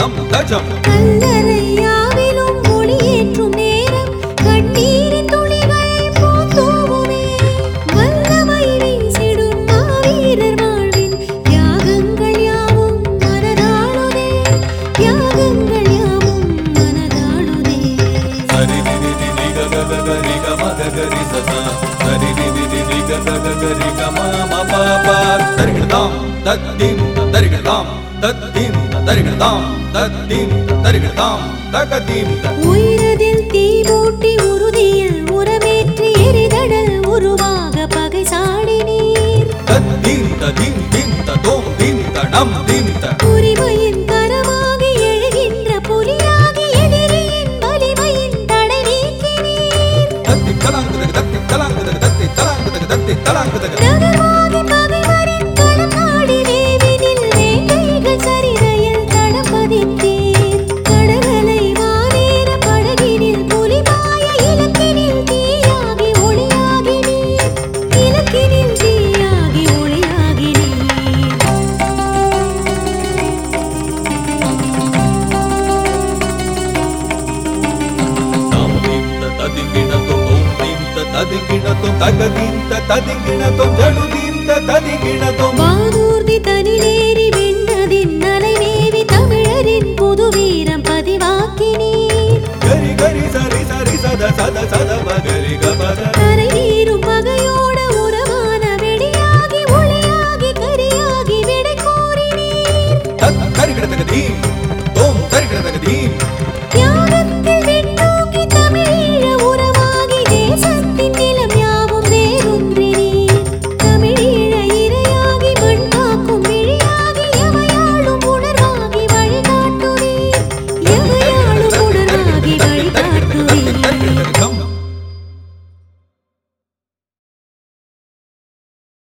தம் தஜம் கல்லறையாவிலும் ஒளியேற்றும் நேரம் கண்ணீரின் துளிகள் பூத்தூவுமே வல்லமை வீசிடும் மாவீரர் வாழ்வின் தியாகங்கள் யாவும் மனதாளுதே தியாகங்கள் யாவும் மனதாளுதே சரி ரி ரி ரி ரி க க க க ரி க ம க க ரி ச ச சரி ரி ரி ரி ரி க க க க ரி க ம ம ப ப தரிகிடதாம் தத்தீம் தரிகிடதாம் தத்தீம் தரிகிடதாம் தத்தீம் தரிகிடதாம் தகதீம் த உயிரதில் தீ மூட்டி உறுதியில் உரமேற்றி எரிதடல் உருவாக பகை சாடினீர் தத்தீம் ததீம் தீம் ததோம் தீம் தடம் தீம் த உரிமையின் கரமாகி எழுகின்ற புலியாகி எதிரியின் வலிமையின் தடை நீக்கினீர் தத்தி தலாங்குதக தத்தி தலாங்குதக தத்தி தலாங்குதக தத்தி தலாங்குதக நகர்வாகி பகைவரின் களம் நாடி வேவினில் வேங்கைகள் சரிதையில் தடம் பதித்தீர் கடகலை வானேற படகினில் புலிமாய இலக்கினில் தீயாகி ஒளியாகி நீர் இலக்கினில் தீயாகி ஒளியாகி நீர் தாம் தீம் த ததிகிணதோ தோம் தீம் த ததிகிணதோ தகதீம் த ததிகிணதோ ஜடுதீம் த ததிகிணதோ வானூர்தி தனிலேறி வெண்ணதின் நலைமேவி தமிழரின் புது வீரம் பதிவாக்கினீர் கரி கரி சரி சரி சத சத சத பகரி கபத கரை நீரும் பகையோர்